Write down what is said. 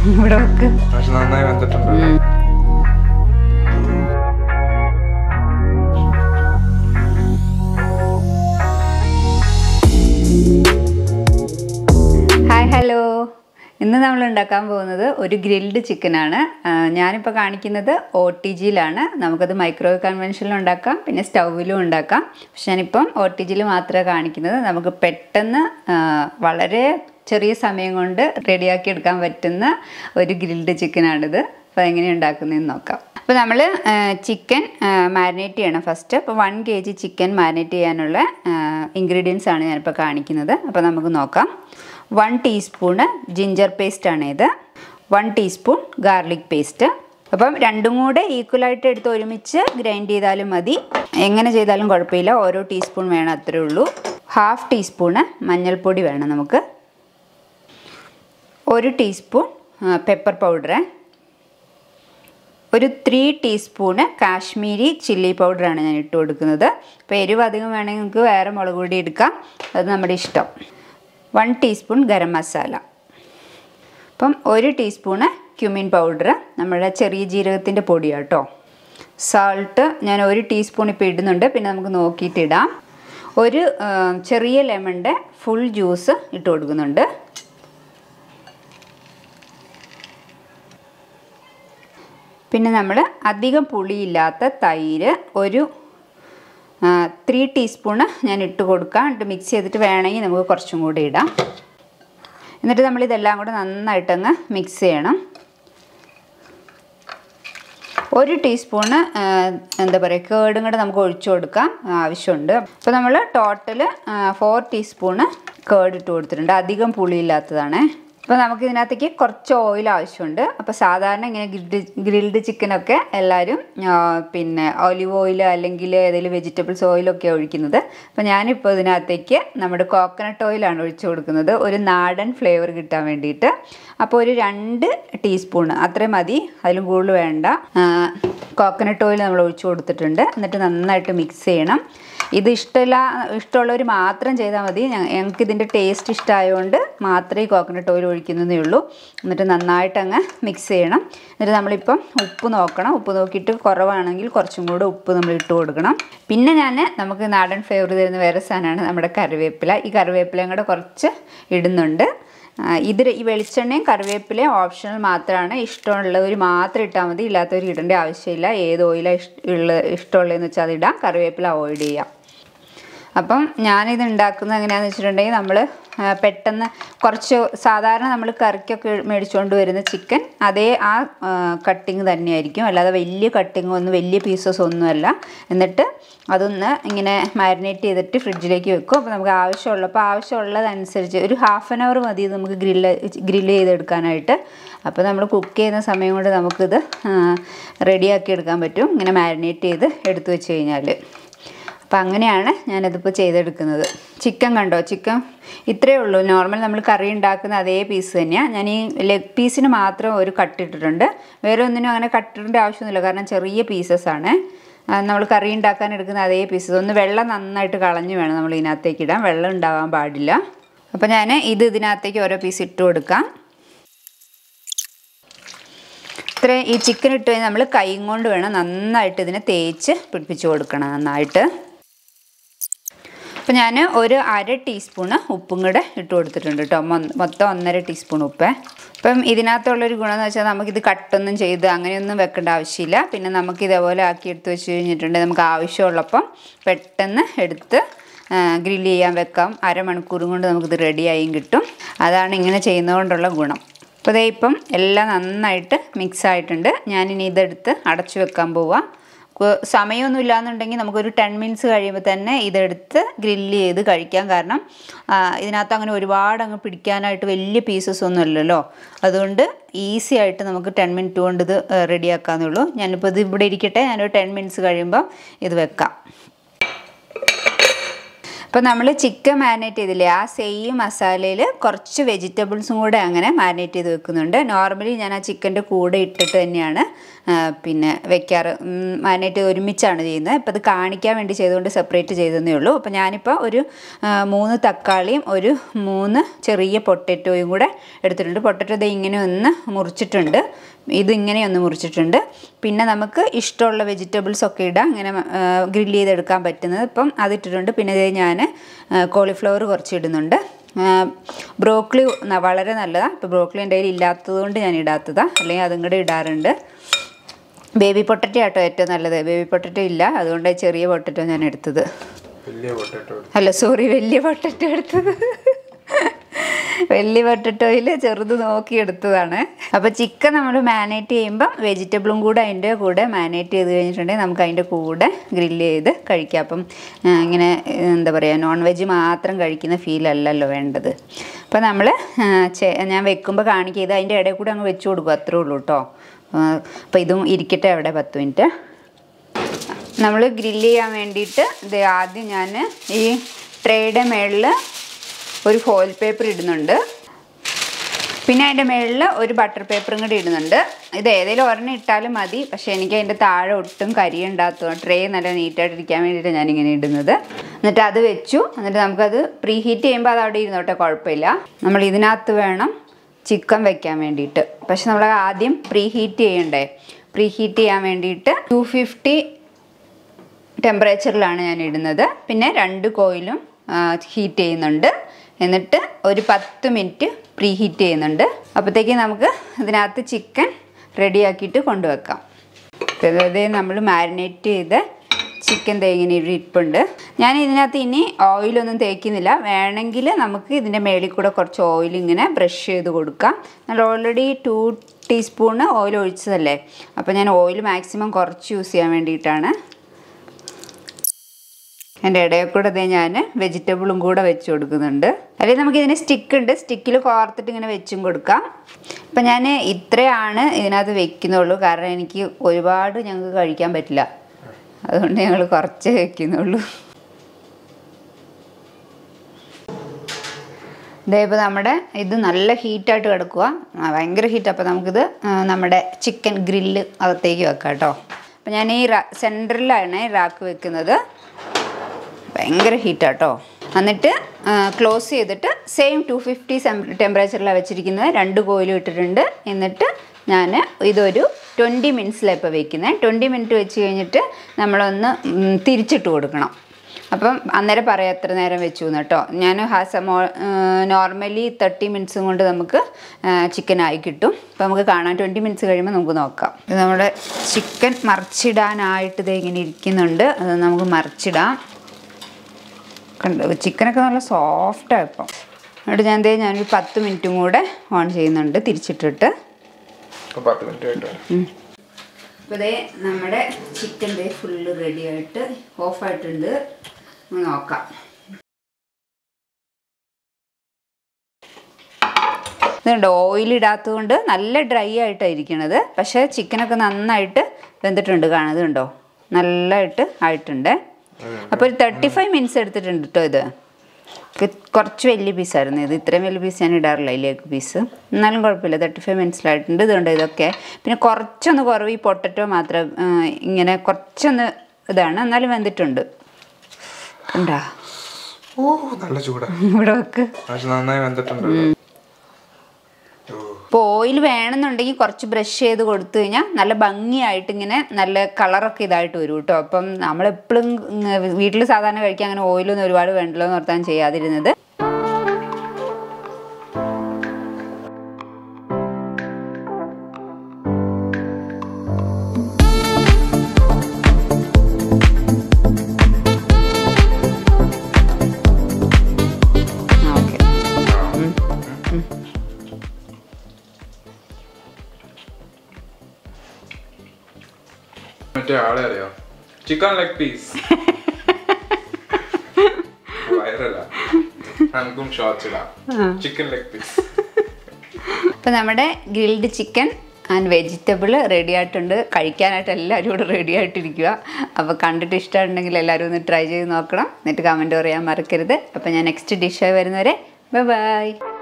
ഇവിടെ വെക്ക് പക്ഷെ നന്നായി വന്നിട്ടുണ്ട് ഉം. ഹായ് ഹലോ ഇന്ന് നമ്മൾ ഉണ്ടാക്കാൻ പോകുന്നത് ഒരു ഗ്രിൽഡ് ചിക്കനാണ് ഞാനിപ്പോൾ കാണിക്കുന്നത് ഒ ടി ജിയിലാണ് നമുക്കത് മൈക്രോവേവ് കൺവെൻഷനിലും ഉണ്ടാക്കാം പിന്നെ സ്റ്റൗവിലും ഉണ്ടാക്കാം പക്ഷെ ഞാനിപ്പം ഒ ടി ജിയിൽ മാത്രമേ കാണിക്കുന്നത് നമുക്ക് പെട്ടെന്ന് ആ, വളരെ ചെറിയ സമയം കൊണ്ട് റെഡിയാക്കി എടുക്കാൻ പറ്റുന്ന ഒരു ഗ്രിൽഡ് ചിക്കനാണിത് അപ്പോൾ എങ്ങനെയാണ് ഉണ്ടാക്കുന്നതെന്ന് നോക്കാം അപ്പോൾ നമ്മൾ ചിക്കൻ മാരിനേറ്റ് ചെയ്യണം ഫസ്റ്റ് അപ്പോൾ one K G chicken marinate ചെയ്യാനുള്ള ഇൻഗ്രീഡിയൻസ് ആണ് ഞാനിപ്പോൾ കാണിക്കുന്നത് അപ്പോൾ നമുക്ക് നോക്കാം വൺ ടീസ്പൂണ് ജിഞ്ചർ പേസ്റ്റ് ആണ് ഇത് വൺ ടീസ്പൂൺ ഗാർലിക് പേസ്റ്റ് അപ്പം രണ്ടും കൂടെ ഈക്വലായിട്ട് എടുത്ത് ഒരുമിച്ച് ഗ്രൈൻഡ് ചെയ്താലും മതി എങ്ങനെ ചെയ്താലും കുഴപ്പമില്ല ഓരോ ടീസ്പൂൺ വേണം അത്രേ ഉള്ളൂ ഹാഫ് ടീസ്പൂണ് മഞ്ഞൾപ്പൊടി വേണം നമുക്ക് ഒരു ടീസ്പൂൺ പെപ്പർ പൗഡർ ഒരു ത്രീ ടീസ്പൂണ് കാശ്മീരി ചില്ലി പൗഡറാണ് ഞാൻ ഇട്ട് കൊടുക്കുന്നത് അപ്പോൾ എരിവ് അധികം വേണമെങ്കിൽ നമുക്ക് വേറെ മുളക് പൊടി എടുക്കാം അത് നമ്മുടെ ഇഷ്ടം വൺ ടീസ്പൂൺ ഗരം മസാല അപ്പം ഒരു ടീസ്പൂണ് ക്യുമിൻ പൗഡർ നമ്മുടെ ചെറിയ ജീരകത്തിൻ്റെ പൊടിയാണ് കേട്ടോ സാൾട്ട് ഞാൻ ഒരു ടീസ്പൂൺ ഇപ്പോൾ ഇടുന്നുണ്ട് പിന്നെ നമുക്ക് നോക്കിയിട്ട് ഇടാം ഒരു ആ, ചെറിയ ലെമണിൻ്റെ ഫുൾ ജ്യൂസ് ഇട്ട് കൊടുക്കുന്നുണ്ട് പിന്നെ നമ്മൾ അധികം പുളിയില്ലാത്ത തൈര് ഒരു ത്രീ ടീസ്പൂണ് ഞാൻ ഇട്ട് കൊടുക്കാം എന്നിട്ട് മിക്സ് ചെയ്തിട്ട് വേണമെങ്കിൽ നമുക്ക് കുറച്ചും കൂടി ഇടാം എന്നിട്ട് നമ്മൾ ഇതെല്ലാം കൂടെ നന്നായിട്ടങ്ങ് മിക്സ് ചെയ്യണം ഒരു ടീസ്പൂണ് ആ, എന്താ പറയുക കേടും കൂടെ നമുക്ക് ഒഴിച്ചു കൊടുക്കാം ആവശ്യമുണ്ട് അപ്പോൾ നമ്മൾ ടോട്ടൽ ഫോർ ടീസ്പൂണ് കേട് ഇട്ട് കൊടുത്തിട്ടുണ്ട് അധികം പുളിയില്ലാത്തതാണേ അപ്പോൾ നമുക്ക് ഇതിനകത്തേക്ക് കുറച്ച് ഓയിൽ ആവശ്യമുണ്ട് അപ്പോൾ സാധാരണ ഇങ്ങനെ ഗ്രിൽഡ് ഗ്രിൽഡ് ചിക്കനൊക്കെ എല്ലാവരും ആ, പിന്നെ ഒലിവ് ഓയിൽ അല്ലെങ്കിൽ ഏതെങ്കിലും വെജിറ്റബിൾസ് ഓയിലൊക്കെ ഒഴിക്കുന്നത് അപ്പോൾ ഞാനിപ്പോൾ ഇതിനകത്തേക്ക് നമ്മുടെ കോക്കനട്ട് ഓയിലാണ് ഒഴിച്ചു കൊടുക്കുന്നത് ഒരു നാടൻ ഫ്ലേവർ കിട്ടാൻ വേണ്ടിയിട്ട് അപ്പോൾ ഒരു രണ്ട് ടീസ്പൂൺ അത്രയും മതി അതിലും കൂടുതൽ വേണ്ട കോക്കനട്ട് ഓയിൽ നമ്മൾ ഒഴിച്ചു കൊടുത്തിട്ടുണ്ട് എന്നിട്ട് നന്നായിട്ട് മിക്സ് ചെയ്യണം ഇത് ഇഷ്ടമില്ല ഇഷ്ടമുള്ളവർ മാത്രം ചെയ്താൽ മതി ഞ- ഞങ്ങൾക്ക് ഇതിൻ്റെ ടേസ്റ്റ് ഇഷ്ടമായതുകൊണ്ട് മാത്രമേ ഈ കോക്കനട്ട് ഓയിൽ ഒഴിക്കുന്നതേ ഉള്ളൂ എന്നിട്ട് നന്നായിട്ട് അങ്ങ് മിക്സ് ചെയ്യണം എന്നിട്ട് നമ്മളിപ്പം ഉപ്പ് നോക്കണം ഉപ്പ് നോക്കിയിട്ട് കുറവാണെങ്കിൽ കുറച്ചും കൂടെ ഉപ്പ് നമ്മൾ ഇട്ട് കൊടുക്കണം പിന്നെ ഞാൻ നമുക്ക് നാടൻ ഫ്ലേവർ തരുന്ന വേറെ സാധനമാണ് നമ്മുടെ കറിവേപ്പില ഈ കറിവേപ്പിലയും കൂടെ കുറച്ച് ഇടുന്നുണ്ട് ആ, ഇത് ഈ വെളിച്ചെണ്ണയും കറിവേപ്പിലയും ഓപ്ഷണൽ മാത്രമാണ് ഇഷ്ടമുള്ളവർ മാത്രം ഇട്ടാൽ മതി ഇല്ലാത്തവർ ഇടേണ്ട ആവശ്യമില്ല ഏത് ഓയിലാണ് ഇഷ്ട ഉള്ള ഇഷ്ടമുള്ളതെന്ന് വെച്ചാൽ അത് ഇടാം കറിവേപ്പില അവോയ്ഡ് ചെയ്യാം അപ്പം ഞാനിത് ഉണ്ടാക്കുന്നത് എങ്ങനെയാണെന്ന് വെച്ചിട്ടുണ്ടെങ്കിൽ നമ്മൾ പെട്ടെന്ന് കുറച്ച് സാധാരണ നമ്മൾ കറിക്കൊക്കെ മേടിച്ചുകൊണ്ട് വരുന്ന ചിക്കൻ അതേ ആ കട്ടിങ് തന്നെയായിരിക്കും അല്ലാതെ വലിയ കട്ടിങ് ഒന്നും വലിയ പീസസ് ഒന്നുമല്ല എന്നിട്ട് അതൊന്ന് ഇങ്ങനെ മാരിനേറ്റ് ചെയ്തിട്ട് ഫ്രിഡ്ജിലേക്ക് വെക്കും അപ്പോൾ നമുക്ക് ആവശ്യമുള്ളപ്പോൾ ആവശ്യമുള്ളതനുസരിച്ച് ഒരു ഹാഫ് ആൻ അവർ മതി ഇത് നമുക്ക് ഗ്രില്ല് ഗ്രില്ല് ചെയ്തെടുക്കാനായിട്ട് അപ്പോൾ നമ്മൾ കുക്ക് ചെയ്യുന്ന സമയം കൊണ്ട് നമുക്കിത് റെഡിയാക്കി എടുക്കാൻ പറ്റും ഇങ്ങനെ മാരിനേറ്റ് ചെയ്ത് എടുത്തു വെച്ച് കഴിഞ്ഞാൽ അപ്പോൾ അങ്ങനെയാണ് ഞാനതിപ്പോൾ ചെയ്തെടുക്കുന്നത് ചിക്കൻ കണ്ടോ ചിക്കൻ ഇത്രയേ ഉള്ളൂ നോർമൽ നമ്മൾ കറി ഉണ്ടാക്കുന്ന അതേ പീസ് തന്നെയാണ് ഞാൻ ഈ ലെഗ് പീസിന് മാത്രം ഒരു കട്ട് ഇട്ടിട്ടുണ്ട് വേറെ ഒന്നിനും അങ്ങനെ കട്ടിടേണ്ട ആവശ്യമൊന്നുമില്ല കാരണം ചെറിയ പീസസ് ആണ് നമ്മൾ കറി ഉണ്ടാക്കാൻ എടുക്കുന്ന അതേ പീസസ് ഒന്ന് വെള്ളം നന്നായിട്ട് കളഞ്ഞ് വേണം നമ്മൾ ഇതിനകത്തേക്ക് ഇടാൻ വെള്ളം ഉണ്ടാവാൻ പാടില്ല അപ്പോൾ ഞാൻ ഇത് ഇതിനകത്തേക്ക് ഓരോ പീസ് ഇട്ട് കൊടുക്കാം ഇത്ര ഈ ചിക്കൻ ഇട്ട് കഴിഞ്ഞാൽ നമ്മൾ കൈ കൊണ്ട് വേണം നന്നായിട്ട് ഇതിനെ തേച്ച് പിടിപ്പിച്ച് കൊടുക്കണം നന്നായിട്ട് അപ്പോൾ ഞാൻ ഒരു അര ടീസ്പൂണ് ഉപ്പും കൂടെ ഇട്ട് കൊടുത്തിട്ടുണ്ട് കേട്ടോ മൊ- മൊത്തം ഒന്നര ടീസ്പൂൺ ഉപ്പ് അപ്പം ഇതിനകത്തുള്ളൊരു ഗുണം എന്ന് വെച്ചാൽ നമുക്കിത് കട്ടൊന്നും ചെയ്ത് അങ്ങനെയൊന്നും വെക്കേണ്ട ആവശ്യമില്ല പിന്നെ നമുക്ക് ഇതേപോലെ ആക്കി എടുത്ത് വെച്ച് കഴിഞ്ഞിട്ടുണ്ടെങ്കിൽ നമുക്ക് ആവശ്യമുള്ളപ്പം പെട്ടെന്ന് എടുത്ത് ഗ്രില്ല് ചെയ്യാൻ വെക്കാം അരമണിക്കൂറും കൊണ്ട് നമുക്കിത് റെഡിയായും കിട്ടും അതാണ് ഇങ്ങനെ ചെയ്യുന്നതുകൊണ്ടുള്ള ഗുണം അപ്പോൾ ദേ ഇപ്പം എല്ലാം നന്നായിട്ട് മിക്സ് ആയിട്ടുണ്ട് ഞാനിനി ഇതെടുത്ത് അടച്ചു വെക്കാൻ പോവാം കു- സമയമൊന്നും ഇല്ലാന്നുണ്ടെങ്കിൽ നമുക്കൊരു ടെൻ മിനിറ്റ്സ് കഴിയുമ്പോൾ തന്നെ ഇതെടുത്ത് ഗ്രില്ല് ചെയ്ത് കഴിക്കാം കാരണം ആ, ഇതിനകത്ത് അങ്ങനെ ഒരുപാട് അങ്ങ് പിടിക്കാനായിട്ട് വലിയ പീസസ് ഒന്നും അല്ലല്ലോ അതുകൊണ്ട് ഈസി ആയിട്ട് നമുക്ക് ടെൻ മിനിറ്റ് കൊണ്ട് ഇത് റെഡിയാക്കാന്നേ ഉള്ളൂ ഞാനിപ്പോൾ ഇത് ഇവിടെ ഇരിക്കട്ടെ ഞാനൊരു ടെൻ മിനിറ്റ്സ് കഴിയുമ്പോൾ ഇത് വെക്കാം അപ്പോൾ നമ്മൾ ചിക്കൻ മാരിനേറ്റ് ചെയ്തില്ലേ ആ സെയിം മസാലയിൽ കുറച്ച് വെജിറ്റബിൾസും കൂടെ അങ്ങനെ മാരിനേറ്റ് ചെയ്ത് വെക്കുന്നുണ്ട് നോർമലി ഞാൻ ആ ചിക്കൻ്റെ കൂടെ ഇട്ടിട്ട് തന്നെയാണ് ആ, പിന്നെ വെക്കാറ് മാരിനേറ്റ് ഒരുമിച്ചാണ് ചെയ്യുന്നത് ഇപ്പോൾ അത് കാണിക്കാൻ വേണ്ടി ചെയ്തുകൊണ്ട് സെപ്പറേറ്റ് ചെയ്തതേ ഉള്ളൂ അപ്പോൾ ഞാനിപ്പോൾ ഒരു ആ, മൂന്ന് തക്കാളിയും ഒരു മൂന്ന് ചെറിയ പൊട്ടറ്റോയും കൂടെ എടുത്തിട്ടുണ്ട് പൊട്ടറ്റോ ദേ ഇങ്ങനെ ഒന്ന് മുറിച്ചിട്ടുണ്ട് ഇതിങ്ങനെ ഒന്ന് മുറിച്ചിട്ടുണ്ട് പിന്നെ നമുക്ക് ഇഷ്ടമുള്ള വെജിറ്റബിൾസ് ഒക്കെ ഇടാം ഇങ്ങനെ ഗ്രില്ല് ചെയ്തെടുക്കാൻ പറ്റുന്നത് ഇപ്പം അതിട്ടിട്ടുണ്ട് പിന്നെ ഇതേ ഞാൻ കോളിഫ്ലവർ കുറച്ച് ഇടുന്നുണ്ട് ബ്രോക്കളി വളരെ നല്ലതാണ് ഇപ്പോൾ ബ്രോക്കളി എൻ്റെ കയ്യിൽ ഇല്ലാത്തത് കൊണ്ട് ഞാൻ ഇടാത്തതാണ് അല്ലെങ്കിൽ അതും കൂടെ ഇടാറുണ്ട് ബേബി പൊട്ടറ്റോ ആട്ടോ ഏറ്റവും നല്ലത് ബേബി പൊട്ടറ്റോ ഇല്ല അതുകൊണ്ട് ചെറിയ പൊട്ടറ്റോ ഞാൻ എടുത്തത് വലിയ പൊട്ടറ്റോ അല്ല സോറി വലിയ പൊട്ടറ്റോ എടുത്തത് വലിയ പൊട്ടറ്റോയിൽ ചെറുത് നോക്കി എടുത്തതാണ് അപ്പോൾ ചിക്കൻ നമ്മൾ മാനേറ്റ് ചെയ്യുമ്പം വെജിറ്റബിളും കൂടെ അതിൻ്റെ കൂടെ മാനേറ്റ് ചെയ്ത് കഴിഞ്ഞിട്ടുണ്ടെങ്കിൽ നമുക്ക് അതിൻ്റെ കൂടെ ഗ്രില്ല് ചെയ്ത് കഴിക്കാം അപ്പം ആ, ഇങ്ങനെ എന്താ പറയുക നോൺ വെജ് മാത്രം കഴിക്കുന്ന ഫീൽ അല്ലല്ലോ വേണ്ടത് അപ്പോൾ നമ്മൾ ഞാൻ വെക്കുമ്പോൾ കാണിക്കുക ഇത് അതിൻ്റെ ഇടയിൽ കൂടെ അങ്ങ് വെച്ച് കൊടുക്കും അത്രേ ഉള്ളൂ കേട്ടോ അപ്പോൾ ഇതും ഇരിക്കട്ടെ അവിടെ പത്ത് മിനിറ്റ് നമ്മൾ ഗ്രില്ല് ചെയ്യാൻ വേണ്ടിയിട്ട് ഇത് ആദ്യം ഞാൻ ഈ ട്രേയുടെ മേളിൽ ഒരു ഫോയിൽ പേപ്പർ ഇടുന്നുണ്ട് പിന്നെ അതിൻ്റെ മേളിൽ ഒരു ബട്ടർ പേപ്പറും കൂടി ഇടുന്നുണ്ട് ഇത് ഏതെങ്കിലും ഒരെണ്ണം ഇട്ടാലും മതി പക്ഷേ എനിക്ക് അതിൻ്റെ താഴെ ഒട്ടും കരിയുണ്ടാത്ത ട്രേ നല്ല നീറ്റായിട്ടിരിക്കാൻ വേണ്ടിയിട്ട് ഞാനിങ്ങനെ ഇടുന്നത് എന്നിട്ട് അത് വെച്ചു എന്നിട്ട് നമുക്കത് പ്രീ ഹീറ്റ് ചെയ്യുമ്പോൾ അത് അവിടെ ഇരുന്നോട്ടെ കുഴപ്പമില്ല നമ്മൾ ഇതിനകത്ത് വേണം ചിക്കൻ വെക്കാൻ വേണ്ടിയിട്ട് പക്ഷെ നമ്മൾ ആദ്യം പ്രീ ഹീറ്റ് ചെയ്യണ്ടേ പ്രീ ഹീറ്റ് ചെയ്യാൻ വേണ്ടിയിട്ട് ടു ഫിഫ്റ്റി ടെമ്പറേച്ചറിലാണ് ഞാൻ ഇടുന്നത് പിന്നെ രണ്ട് കോയിലും ഹീറ്റ് ചെയ്യുന്നുണ്ട് എന്നിട്ട് ഒരു പത്ത് മിനിറ്റ് പ്രീ ഹീറ്റ് ചെയ്യുന്നുണ്ട് അപ്പോഴത്തേക്ക് നമുക്ക് ഇതിനകത്ത് ചിക്കൻ റെഡിയാക്കിയിട്ട് കൊണ്ടുവെക്കാം അതായത് നമ്മൾ മാരിനേറ്റ് ചെയ്ത് ചിക്കൻ തേങ്ങനെ ഇരിപ്പുണ്ട് ഞാൻ ഇതിനകത്ത് ഇനി ഓയിലൊന്നും തേക്കുന്നില്ല വേണമെങ്കിൽ നമുക്ക് ഇതിൻ്റെ മേളിൽ കൂടെ കുറച്ച് ഓയിൽ ഇങ്ങനെ ബ്രഷ് ചെയ്ത് കൊടുക്കാം നമ്മൾ ഓൾറെഡി ടു ടീസ്പൂണ് ഓയിൽ ഒഴിച്ചതല്ലേ അപ്പോൾ ഞാൻ ഓയിൽ മാക്സിമം കുറച്ച് യൂസ് ചെയ്യാൻ വേണ്ടിയിട്ടാണ് എൻ്റെ ഇടയിൽ കൂടെ ദേ ഞാൻ വെജിറ്റബിളും കൂടെ വെച്ച് കൊടുക്കുന്നുണ്ട് അല്ലെങ്കിൽ നമുക്ക് ഇതിന് സ്റ്റിക്ക് ഉണ്ട് സ്റ്റിക്കിൽ കോർത്തിട്ട് ഇങ്ങനെ വെച്ചും കൊടുക്കാം അപ്പം ഞാൻ ഇത്രയാണ് ഇതിനകത്ത് വെക്കുന്നുള്ളൂ കാരണം എനിക്ക് ഒരുപാട് ഞങ്ങൾക്ക് കഴിക്കാൻ പറ്റില്ല അതുകൊണ്ട് ഞങ്ങൾ കുറച്ചേ വെക്കുന്നുള്ളൂ ദേ ഇപ്പോൾ നമ്മുടെ ഇത് നല്ല ഹീറ്റായിട്ട് കിടക്കുക ആ, ഭയങ്കര ഹീറ്റ് അപ്പോൾ നമുക്കിത് ആ, നമ്മുടെ ചിക്കൻ ഗ്രില്ല് അകത്തേക്ക് വെക്കാം കേട്ടോ അപ്പോൾ ഞാൻ ഈ റാ സെൻറ്ററിലാണ് റാക്ക് വെക്കുന്നത് ഭയങ്കര ഹീറ്റാട്ടോ എന്നിട്ട് ക്ലോസ് ചെയ്തിട്ട് സെയിം ടു ഫിഫ്റ്റി ടെമ്പറേച്ചറിലാണ് വെച്ചിരിക്കുന്നത് രണ്ട് കോയിലും ഇട്ടിട്ടുണ്ട് എന്നിട്ട് ഞാൻ ഇതൊരു ട്വൻറ്റി മിനിറ്റ്സിലാണ് ഇപ്പോൾ വെക്കുന്നത് ട്വൻറ്റി മിനിറ്റ് വെച്ച് കഴിഞ്ഞിട്ട് നമ്മളൊന്ന് ഉം, തിരിച്ചിട്ട് കൊടുക്കണം അപ്പം അന്നേരം പറയാം എത്ര നേരം വെച്ചു എന്ന് കേട്ടോ ഞാൻ ഹാസ മോ നോർമലി തേർട്ടി മിനിറ്റ്സും കൊണ്ട് നമുക്ക് ചിക്കൻ ആയി കിട്ടും അപ്പം നമുക്ക് കാണാൻ ട്വൻറ്റി മിനിറ്റ്സ് കഴിയുമ്പോൾ നമുക്ക് നോക്കാം ഇത് നമ്മുടെ ചിക്കൻ മറിച്ചിടാനായിട്ട് ഇത് ഇങ്ങനെ ഇരിക്കുന്നുണ്ട് അത് നമുക്ക് മറിച്ചിടാം കണ്ടോ ചിക്കനൊക്കെ നല്ല സോഫ്റ്റാണ് ഇപ്പം എന്നിട്ട് ഞാൻ ദേ ഞാനൊരു പത്ത് മിനിറ്റും കൂടെ ഓൺ ചെയ്യുന്നുണ്ട് തിരിച്ചിട്ടിട്ട് ഇപ്പൊ പത്ത് മിനിറ്റ് ആയിട്ട് അപ്പോൾ ദേ നമ്മുടെ ചിക്കൻ ദേ ഫുള്ള് റെഡി ആയിട്ട് ഓഫായിട്ടുണ്ട് നമുക്ക് നോക്കാം ഇതുണ്ട് ഓയിൽ ഇടാത്തത് കൊണ്ട് നല്ല ഡ്രൈ ആയിട്ടാണ് ഇരിക്കണത് പക്ഷേ ചിക്കനൊക്കെ നന്നായിട്ട് വെന്തിട്ടുണ്ട് കാണുന്നത് കണ്ടോ നല്ലതായിട്ട് ആയിട്ടുണ്ട് അപ്പോൾ ഒരു തേർട്ടി ഫൈവ് മിനിറ്റ്സ് എടുത്തിട്ടുണ്ട് കേട്ടോ ഇത് ഇത് കുറച്ച് വലിയ പീസായിരുന്നു ഇത് ഇത്രയും വലിയ പീസ് ഞാൻ ഇടാറില്ല ഇതിലേക്ക് പീസ് എന്നാലും കുഴപ്പമില്ല തേർട്ടി ഫൈവ് മിനിറ്റ്സിലായിട്ടുണ്ട് ഇതുണ്ട് ഇതൊക്കെ പിന്നെ കുറച്ചൊന്ന് കുറവ് ഈ പൊട്ടറ്റോ മാത്രം ആ, ഇങ്ങനെ കുറച്ചൊന്ന് ഇതാണ് എന്നാലും വെന്തിട്ടുണ്ട് ഉണ്ടാ ഓ നല്ല ചൂടാ ഇവിടെ വെക്ക് പക്ഷെ നന്നായി വെന്തിട്ടുണ്ട് ഓ ഇപ്പോൾ ഓയിൽ വേണമെന്നുണ്ടെങ്കിൽ കുറച്ച് ബ്രഷ് ചെയ്ത് കൊടുത്തു കഴിഞ്ഞാൽ നല്ല ഭംഗിയായിട്ട് ഇങ്ങനെ നല്ല കളറൊക്കെ ഇതായിട്ട് വരും കേട്ടോ അപ്പം നമ്മളെപ്പോഴും വീട്ടിൽ സാധാരണ കഴിക്കാൻ അങ്ങനെ ഓയിലൊന്നും ഒരുപാട് വേണ്ടല്ലോ എന്ന് ഓർത്താൻ ചെയ്യാതിരുന്നത് ഓക്കെ മറ്റേ ആളെ അറിയോ ചിക്കൻ ലെഗ് പീസ് വയറല്ല നമുക്കും ഷോർട്സ് ഇടാം ചിക്കൻ ലെഗ് പീസ് അപ്പോൾ നമ്മുടെ grilled chicken and vegetable ready ആയിട്ടുണ്ട് കഴിക്കാനായിട്ട് എല്ലാവരും കൂടെ റെഡി ആയിട്ടിരിക്കുക അപ്പോൾ കണ്ടിട്ട് ഇഷ്ടമുണ്ടെങ്കിൽ എല്ലാവരും ഒന്ന് ട്രൈ ചെയ്ത് നോക്കണം എന്നിട്ട് കമൻറ്റ് പറയാൻ മറക്കരുത് അപ്പോൾ ഞാൻ നെക്സ്റ്റ് ഡിഷായി വരുന്നവരെ ബൈ ബൈ